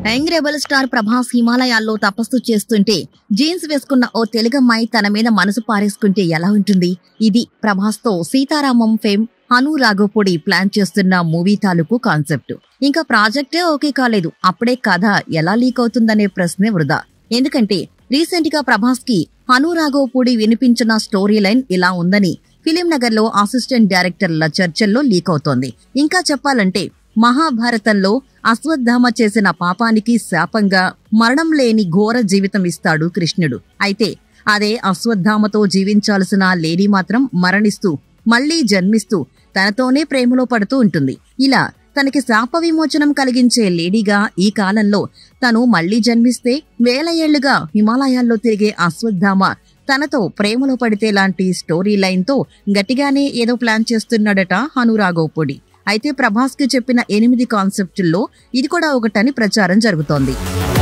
young rebel star Prabhas హిమాలయాల్లో తపస్సు చేస్తుంటే జీన్స్ వేసుకున్న ఓ తెలుగమ్మాయి తన మీద మనసు పారేసుకుంటే ఎలా ఉంటుంది ఇది ప్రభాస్ తో సీతారామం ఫేమ్ హను రాఘోపూడి ప్లాన్ చేస్తున్న మూవీ తాలూకు కాన్సెప్ట్ ఇంకా ప్రాజెక్టే ఓకే కాలేదు అప్పుడే కథ ఎలా లీక్ అవుతుందనే ప్రశ్నే వృధా ఎందుకంటే రీసెంట్ గా ప్రభాస్ కి హను రాఘోపూడి వినిపించిన స్టోరీ లైన్ ఇలా ఉందని ఫిలిం నగర్ లో అసిస్టెంట్ డైరెక్టర్ల చర్చల్లో లీక్ అవుతోంది ఇంకా చెప్పాలంటే మహాభారతంలో అశ్వత్థామ చేసిన పాపానికి శాపంగా మరణం లేని ఘోర జీవితం ఇస్తాడు కృష్ణుడు అయితే అదే అశ్వత్థామతో జీవించాల్సిన లేడీ మాత్రం మరణిస్తూ మళ్లీ జన్మిస్తూ తనతోనే ప్రేమలో పడుతూ ఉంటుంది ఇలా తనకి శాప విమోచనం కలిగించే లేడీగా ఈ కాలంలో తను మళ్లీ జన్మిస్తే వేల ఏళ్లుగా హిమాలయాల్లో తిరిగే అశ్వత్థామ తనతో ప్రేమలో పడితే లాంటి స్టోరీ లైన్ తో గట్టిగానే ఏదో ప్లాన్ చేస్తున్నాడట హనురాఘోపుడి అయితే ప్రభాస్ కి చెప్పిన ఎనిమిది కాన్సెప్టుల్లో ఇది కూడా ఒకటని ప్రచారం జరుగుతోంది